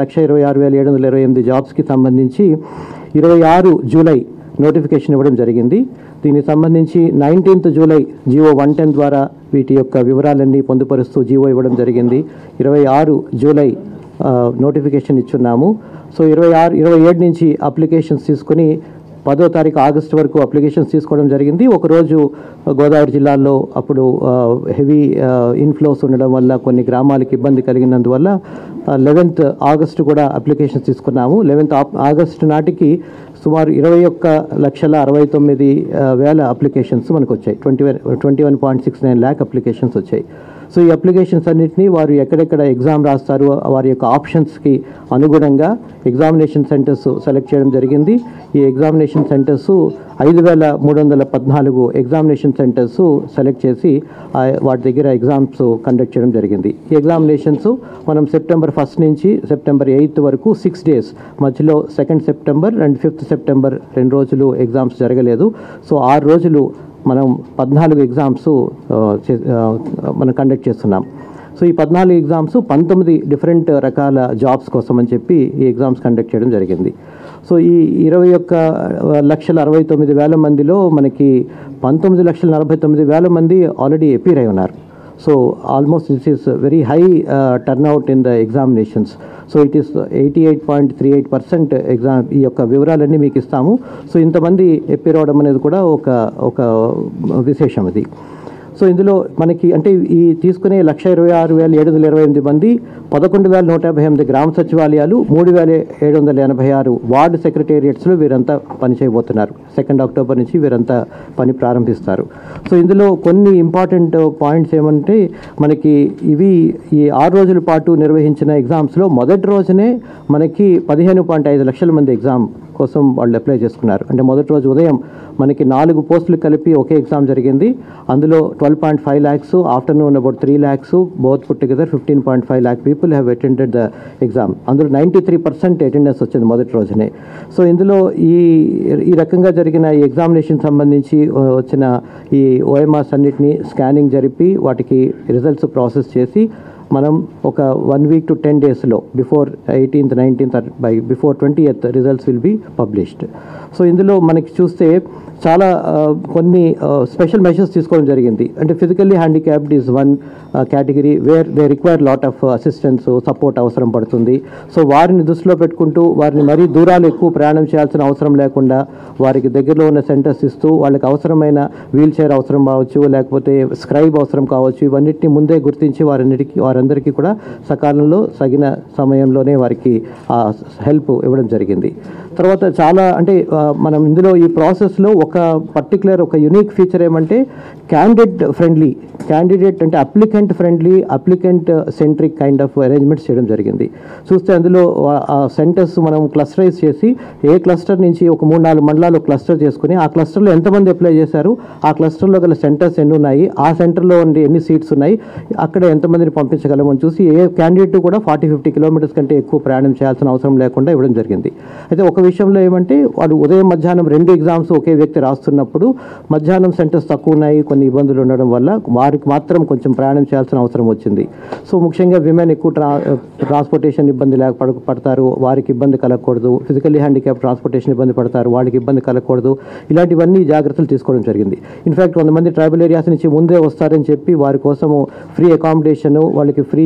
లక్ష ఇరవై ఆరు వేల ఏడు వందల ఇరవై ఎనిమిది జాబ్స్కి సంబంధించి ఇరవై ఆరు జూలై నోటిఫికేషన్ ఇవ్వడం జరిగింది దీనికి సంబంధించి nineteenth July GO one ten ద్వారా వీటి యొక్క వివరాలన్నీ పొందుపరుస్తూ జీవో ఇవ్వడం జరిగింది ఇరవై ఆరు జూలై ఆ, నోటిఫికేషన్ ఇచ్చున్నాము సో ఇరవై ఆరు ఇరవై ఏడు నుంచి అప్లికేషన్స్ తీసుకుని పదో తారీఖు ఆగస్టు వరకు అప్లికేషన్స్ తీసుకోవడం జరిగింది ఒకరోజు గోదావరి జిల్లాలో అప్పుడు హెవీ ఇన్ఫ్లోస్ ఉండడం వల్ల కొన్ని గ్రామాలకు ఇబ్బంది కలిగినందువల్ల లెవెన్త్ ఆగస్టు కూడా అప్లికేషన్స్ తీసుకున్నాము లెవెన్త్ ఆగస్టు నాటికి సుమారు ఇరవై ఒక్క లక్షల అరవై తొమ్మిది ఆ, వేల అప్లికేషన్స్ మనకు వచ్చాయి twenty one twenty one point six nine lakh applications వచ్చాయి సో ఈ అప్లికేషన్స్ అన్నింటినీ వారు ఎక్కడెక్కడ ఎగ్జామ్ రాస్తారు వారి యొక్క ఆప్షన్స్కి అనుగుణంగా ఎగ్జామినేషన్ సెంటర్స్ సెలెక్ట్ చేయడం జరిగింది ఈ ఎగ్జామినేషన్ సెంటర్స్ ఐదు వేల మూడు వందల పద్నాలుగు ఎగ్జామినేషన్ సెంటర్స్ సెలెక్ట్ చేసి ఆ, వాటి దగ్గర ఎగ్జామ్స్ కండక్ట్ చేయడం జరిగింది ఈ ఎగ్జామినేషన్స్ మనం సెప్టెంబర్ ఫస్ట్ నుంచి సెప్టెంబర్ ఎయిత్ వరకు సిక్స్ డేస్ మధ్యలో second September and fifth September రెండు రోజులు ఎగ్జామ్స్ జరగలేదు సో ఆరు రోజులు మనం పద్నాలుగు ఎగ్జామ్స్ ఆ, చే- ఆ, మనం కండక్ట్ చేస్తున్నాం సో ఈ పద్నాలుగు ఎగ్జామ్స్ పంతొమ్మిది డిఫరెంట్ రకాల జాబ్స్ కోసం అని చెప్పి ఈ ఎగ్జామ్స్ కండక్ట్ చేయడం జరిగింది సో ఈ ఇరవై ఒక్క లక్షల అరవై తొమ్మిది వేల మందిలో మనకి పంతొమ్మిది లక్షల నలభై తొమ్మిది వేల మంది ఆల్రెడీ ఎపీర్ అయి ఉన్నారు so almost this is very high turnout in the examinations so it is eighty eight point three eight percent exam ఈ యొక్క వివరాలన్నీ మీకు ఇస్తాము సో ఇంతమంది ఎప్పిర్ అవడం అనేది కూడా ఒక ఒక విశేషం అది సో ఇందులో మనకి అంటే ఈ తీసుకునే లక్ష ఇరవై ఆరు వేల ఏడు వందల ఇరవై ఎనిమిది మంది పదకొండు వేల నూట యాభై ఎనిమిది గ్రామ సచివాలయాలు మూడు వేల ఏడు వందల ఎనభై ఆరు వార్డు సెక్రటేరియట్స్లో వీరంతా పని చేయబోతున్నారు సెకండ్ అక్టోబర్ నుంచి వీరంతా పని ప్రారంభిస్తారు సో ఇందులో కొన్ని ఇంపార్టెంట్ పాయింట్స్ ఏమంటే మనకి ఇవి ఈ ఆరు రోజుల పాటు నిర్వహించిన ఎగ్జామ్స్లో మొదటి రోజునే మనకి పదిహేను పాయింట్ ఐదు లక్షల మంది ఎగ్జామ్ కోసం వాళ్ళు అప్లై చేసుకున్నారు అంటే మొదటి రోజు ఉదయం మనకి నాలుగు పోస్టులు కలిపి ఒకే ఎగ్జామ్ జరిగింది అందులో twelve point five lakhs afternoon about three lakhs both put together fifteen point five lakh people have attended the exam అందులో నైంటీ త్రీ పర్సెంట్ అటెండెన్స్ వచ్చింది మొదటి రోజునే సో ఇందులో ఈ ఈ రకంగా జరిగిన ఈ ఎగ్జామినేషన్ సంబంధించి ఆ, వచ్చిన ఈ ఓఎంఆర్స్ అన్నిటిని స్కానింగ్ జరిపి వాటికి రిజల్ట్స్ ప్రాసెస్ చేసి మనం ఒక వన్ వీక్ టు టెన్ డేస్లో before eighteenth nineteenth by before twenty eighth results will be published so ఇందులో మనకి చూస్తే చాలా ఆ, కొన్ని స్పెషల్ మెషర్స్ తీసుకోవడం జరిగింది అంటే physically handicapped is one category where they require lot of assistance support అవసరం పడుతుంది సో వారిని దృష్టిలో పెట్టుకుంటూ వారిని మరీ దూరాలు ఎక్కువ ప్రయాణం చేయాల్సిన అవసరం లేకుండా వారికి దగ్గరలో ఉన్న సెంటర్స్ ఇస్తూ వాళ్ళకి అవసరమైన వీల్ చైర్ అవసరం కావచ్చు లేకపోతే స్క్రైబ్ అవసరం కావచ్చు ఇవన్నిటిని ముందే గుర్తించి వారన్నిటికీ వారందరికీ కూడా సకాలంలో తగిన సమయంలోనే వారికి ఆ హెల్ప్ ఇవ్వడం జరిగింది తర్వాత చాలా అంటే ఆ, మనం ఇందులో ఈ ప్రాసెస్లో ఒక పర్టికులర్ ఒక యునిక్ ఫీచర్ ఏమంటే క్యాండిడేట్ ఫ్రెండ్లీ క్యాండిడేట్ అంటే applicant friendly applicant centric kind of arrangements చేయడం జరిగింది చూస్తే అందులో ఆ- ఆ సెంటర్స్ మనం క్లస్టరైజ్ చేసి ఏ క్లస్టర్ నుంచి ఒక మూడు నాలుగు మండలాలు క్లస్టర్ చేసుకుని ఆ క్లస్టర్లో ఎంతమంది అప్లై చేశారు ఆ క్లస్టర్లో గల సెంటర్స్ ఎన్ని ఉన్నాయి ఆ సెంటర్లో ఉండే ఎన్ని సీట్స్ ఉన్నాయి అక్కడ ఎంతమందిని పంపించగలమని చూసి ఏ క్యాండిడేట్ కూడా ఫార్టీ ఫిఫ్టీ కిలోమీటర్స్ కంటే ఎక్కువ ప్రయాణం చేయాల్సిన అవసరం లేకుండా ఇవ్వడం జరిగింది అయితే ఒక విషయంలో ఏమంటే వాడు ఉదయం మధ్యాహ్నం రెండు ఎగ్జామ్స్ ఒకే వ్యక్తి రాస్తున్నప్పుడు మధ్యాహ్నం సెంటర్స్ తక్కువ ఉన్నాయి కొన్ని ఇబ్బందులు ఉండడం వల్ల వారికి మాత్రం కొంచెం ప్రయాణం చేయాల్సిన అవసరం వచ్చింది సో ముఖ్యంగా విమెన్ ఎక్కువ ట్రా ట్రాన్స్పోర్టేషన్ ఇబ్బంది లేక పడ పడతారు వారికి ఇబ్బంది కలగకూడదు ఫిజికల్లీ హ్యాండిక్యాప్ ట్రాన్స్పోర్టేషన్ ఇబ్బంది పడతారు వాళ్ళకి ఇబ్బంది కలగకూడదు ఇలాంటివన్నీ జాగ్రత్తలు తీసుకోవడం జరిగింది ఇన్ఫ్యాక్ట్ కొంతమంది ట్రైబల్ ఏరియాస్ నుంచి ముందే వస్తారని చెప్పి వారి కోసము ఫ్రీ అకామిడేషన్ వాళ్ళకి ఫ్రీ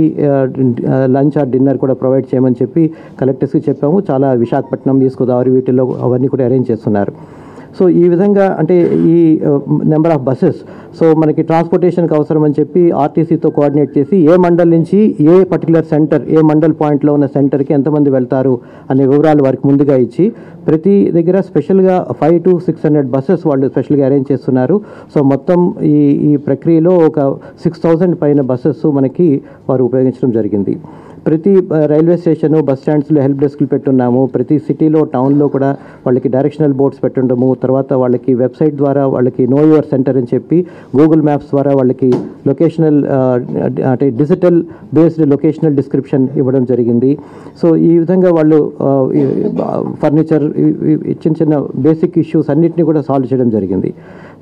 లంచ్ ఆర్ డిన్నర్ కూడా ప్రొవైడ్ చేయమని చెప్పి కలెక్టర్స్కి చెప్పాము చాలా విశాఖపట్నం ఈస్ట్ గోదావరి వీటిల్లో అవన్నీ కూడా అరేంజ్ చేస్తున్నారు సో ఈ విధంగా అంటే ఈ నెంబర్ ఆఫ్ బస్సెస్ సో మనకి ట్రాన్స్పోర్టేషన్కి అవసరం అని చెప్పి ఆర్టీసీతో కోఆర్డినేట్ చేసి ఏ మండల్ నుంచి ఏ పర్టికులర్ సెంటర్ ఏ మండల్ పాయింట్లో ఉన్న సెంటర్కి ఎంతమంది వెళ్తారు అనే వివరాలు వారికి ముందుగా ఇచ్చి ప్రతి దగ్గర స్పెషల్గా five to six hundred buses వాళ్ళు స్పెషల్గా అరేంజ్ చేస్తున్నారు సో మొత్తం ఈ ఈ ప్రక్రియలో ఒక సిక్స్ థౌజండ్ పైన బస్సెస్ మనకి వారు ఉపయోగించడం జరిగింది ప్రతి ఆ, రైల్వే స్టేషన్ బస్ స్టాండ్స్లో హెల్ప్ డెస్క్లు పెట్టున్నాము ప్రతి సిటీలో టౌన్లో కూడా వాళ్ళకి డైరెక్షనల్ బోర్డ్స్ పెట్టుండము తర్వాత వాళ్ళకి వెబ్సైట్ ద్వారా వాళ్ళకి నో యువర్ సెంటర్ అని చెప్పి గూగుల్ మ్యాప్స్ ద్వారా వాళ్ళకి లొకేషనల్ అంటే డిజిటల్ బేస్డ్ లొకేషనల్ డిస్క్రిప్షన్ ఇవ్వడం జరిగింది సో ఈ విధంగా వాళ్ళు ఫర్నిచర్ చిన్న చిన్న బేసిక్ ఇష్యూస్ అన్నిటిని కూడా సాల్వ్ చేయడం జరిగింది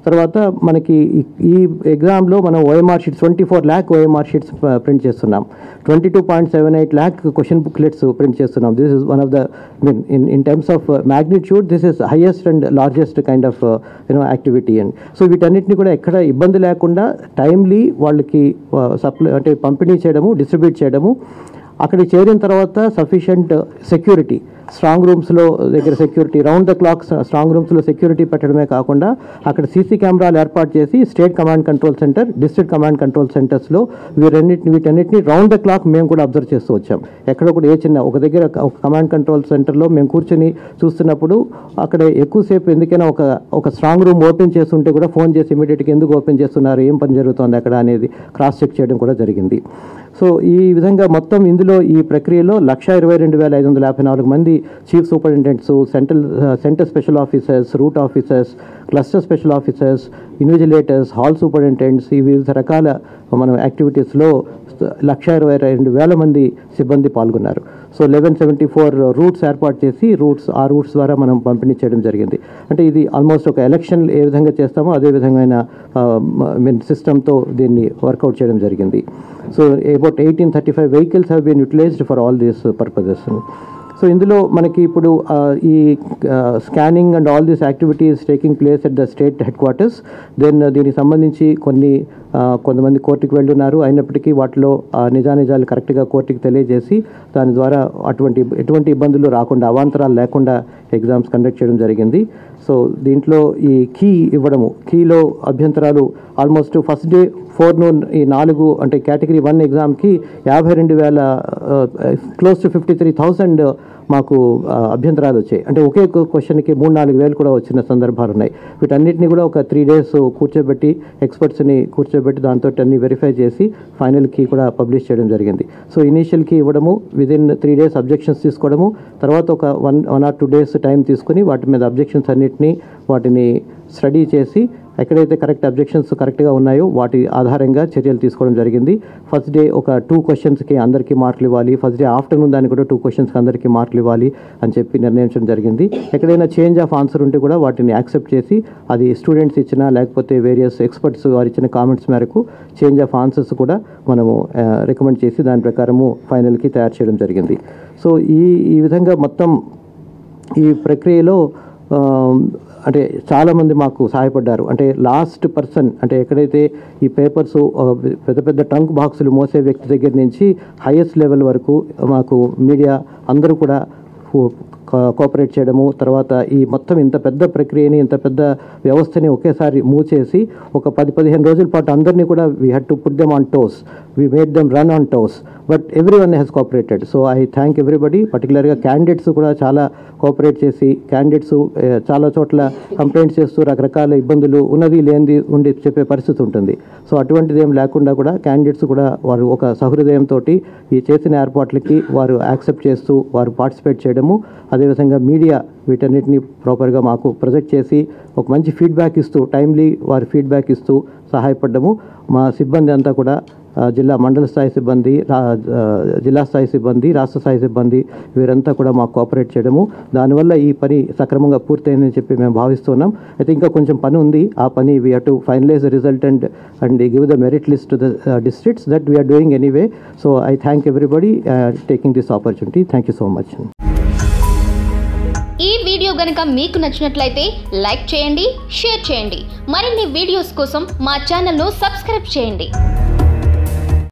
తర్వాత మనకి ఈ- ఈ ఎగ్జామ్లో మనం OMR sheets twenty four lakh OMR sheets print చేస్తున్నాం twenty two point seven eight lakh question booklets print చేస్తున్నాం this is one of the mean in in terms of magnitude this is highest and largest kind of you know activity and so వీటన్నిటిని కూడా ఎక్కడ ఇబ్బంది లేకుండా timely వాళ్ళకి supply అంటే పంపిణీ చేయడము డిస్ట్రిబ్యూట్ చేయడము అక్కడికి చేరిన తర్వాత సఫిషియంట్ సెక్యూరిటీ స్ట్రాంగ్ రూమ్స్లో దగ్గర security round the clock strong రూమ్స్లో సెక్యూరిటీ పెట్టడమే కాకుండా అక్కడ సీసీ కెమెరాలు ఏర్పాటు చేసి state command control centre district command control సెంటర్స్లో వీరన్నిటిని వీటన్నిటిని రౌండ్ ద క్లాక్ మేము కూడా అబ్జర్వ్ చేస్తూ వచ్చాం ఎక్కడ కూడా ఏ చిన్న ఒక దగ్గర ఒక కమాండ్ కంట్రోల్ సెంటర్లో మేము కూర్చొని చూస్తున్నప్పుడు అక్కడ ఎక్కువసేపు ఎందుకైనా ఒక ఒక స్ట్రాంగ్ రూమ్ ఓపెన్ చేస్తుంటే కూడా ఫోన్ చేసి ఇమీడియట్గా ఎందుకు ఓపెన్ చేస్తున్నారు ఏం పని జరుగుతుంది అక్కడ అనేది క్రాస్ చెక్ చేయడం కూడా జరిగింది సో ఈ విధంగా మొత్తం ఇందులో ఈ ప్రక్రియలో లక్ష ఇరవై రెండు వేల ఐదు వందల యాభై నాలుగు మంది chief superintendents central centre special officers route officers cluster special officers invigilators hall superintendents ఈ వివిధ రకాల మనం యాక్టివిటీస్లో లక్ష ఇరవై రెండు వేల మంది సిబ్బంది పాల్గొన్నారు so eleven seventy four routes ఏర్పాటు చేసి రూట్స్ ఆ రూట్స్ ద్వారా మనం పంపిణీ చేయడం జరిగింది అంటే ఇది ఆల్మోస్ట్ ఒక ఎలక్షన్ ఏ విధంగా చేస్తామో అదే విధంగా మీన్ సిస్టమ్తో దీన్ని వర్కౌట్ చేయడం జరిగింది so about eighteen thirty five vehicles have been utilised for all these purposes so ఇందులో మనకి ఇప్పుడు ఆ, ఈ scanning and all these activities taking place at the state headquarters then దీనికి సంబంధించి కొన్ని ఆ, కొంతమంది కోర్టుకి వెళ్ళున్నారు అయినప్పటికీ వాటిలో ఆ నిజానిజాలు కరెక్ట్గా కోర్టుకి తెలియజేసి దాని ద్వారా అటువంటి ఎటువంటి ఇబ్బందులు రాకుండా అవాంతరాలు లేకుండా ఎగ్జామ్స్ కండక్ట్ చేయడం జరిగింది సో దీంట్లో ఈ కీ ఇవ్వడము కీలో అభ్యంతరాలు almost first day forenoon ఈ నాలుగు అంటే కేటగిరీ వన్ ఎగ్జామ్కి యాభై రెండు వేల close to fifty three thousand మాకు ఆ, అభ్యంతరాలు వచ్చాయి అంటే ఒకే క్వశ్చన్కి మూడు నాలుగు వేలు కూడా వచ్చిన సందర్భాలు ఉన్నాయి వీటన్నిటిని కూడా ఒక త్రీ డేస్ కూర్చోబెట్టి ఎక్స్పర్ట్స్ని కూర్చోబెట్టి దాంతో అన్ని వెరిఫై చేసి ఫైనల్ కీ కూడా పబ్లిష్ చేయడం జరిగింది సో ఇనీషియల్ కీ ఇవ్వడము విదిన్ త్రీ డేస్ అబ్జెక్షన్స్ తీసుకోవడము తర్వాత ఒక one one or two days time తీసుకుని వాటి మీద అబ్జెక్షన్స్ అన్నిటినీ వాటిని స్టడీ చేసి ఎక్కడైతే కరెక్ట్ అబ్జెక్షన్స్ కరెక్ట్గా ఉన్నాయో వాటి ఆధారంగా చర్యలు తీసుకోవడం జరిగింది ఫస్ట్ డే ఒక టూ క్వశ్చన్స్కి అందరికీ మార్కులు ఇవ్వాలి ఫస్ట్ డే ఆఫ్టర్నూన్ దానికి కూడా టూ క్వశ్చన్స్కి అందరికీ మార్కులు ఇవ్వాలి అని చెప్పి నిర్ణయించడం జరిగింది ఎక్కడైనా చేంజ్ ఆఫ్ ఆన్సర్ ఉంటే కూడా వాటిని యాక్సెప్ట్ చేసి అది స్టూడెంట్స్ ఇచ్చిన లేకపోతే వేరియస్ ఎక్స్పర్ట్స్ వారు ఇచ్చిన కామెంట్స్ మేరకు చేంజ్ ఆఫ్ ఆన్సర్స్ కూడా మనము రికమెండ్ చేసి దాని ప్రకారము ఫైనల్కి తయారు చేయడం జరిగింది సో ఈ ఈ విధంగా మొత్తం ఈ ప్రక్రియలో ఆ, అంటే చాలామంది మాకు సహాయపడ్డారు అంటే లాస్ట్ పర్సన్ అంటే ఎక్కడైతే ఈ పేపర్స్ పెద్ద పెద్ద ట్రంక్ బాక్సులు మోసే వ్యక్తి దగ్గర నుంచి హైయెస్ట్ లెవెల్ వరకు మాకు మీడియా అందరూ కూడా కో- కోఆపరేట్ చేయడము తర్వాత ఈ మొత్తం ఇంత పెద్ద ప్రక్రియని ఇంత పెద్ద వ్యవస్థని ఒకేసారి మూవ్ చేసి ఒక పది పదిహేను రోజుల పాటు అందరినీ కూడా we had to put them on toes we made them run on toes but every one has cooperated so I thank everybody పర్టికులర్గా క్యాండిడేట్స్ కూడా చాలా కోఆపరేట్ చేసి క్యాండిడేట్స్ చాలా చోట్ల కంప్లైంట్స్ చేస్తూ రకరకాల ఇబ్బందులు ఉన్నది లేనిది ఉండి చెప్పే పరిస్థితి ఉంటుంది సో అటువంటిది ఏం లేకుండా కూడా క్యాండిడేట్స్ కూడా వారు ఒక సహృదయంతో ఈ చేసిన ఏర్పాట్లకి వారు యాక్సెప్ట్ చేస్తూ వారు పార్టిసిపేట్ చేయడము అదేవిధంగా మీడియా వీటన్నిటిని ప్రాపర్గా మాకు ప్రొజెక్ట్ చేసి ఒక మంచి ఫీడ్బ్యాక్ ఇస్తూ టైమ్లీ వారి ఫీడ్బ్యాక్ ఇస్తూ సహాయపడ్డము మా సిబ్బంది అంతా కూడా ఆ, జిల్లా మండల స్థాయి సిబ్బంది రా ఆ, జిల్లా స్థాయి సిబ్బంది రాష్ట్ర స్థాయి సిబ్బంది వీరంతా కూడా మాకు కోఆపరేట్ చేయడము దానివల్ల ఈ పని సక్రమంగా పూర్తయిందని చెప్పి మేము భావిస్తున్నాం అయితే ఇంకా కొంచెం పని ఉంది ఆ పని we have to finalise the result and and give the merit list to the districts that we are doing anyway so I thank everybody taking this opportunity thank you so much ఈ వీడియో గనుక మీకు నచ్చినట్లయితే like చేయండి share చేయండి మరిన్ని videos కోసం మా ఛానల్ను సబ్స్క్రైబ్ చేయండి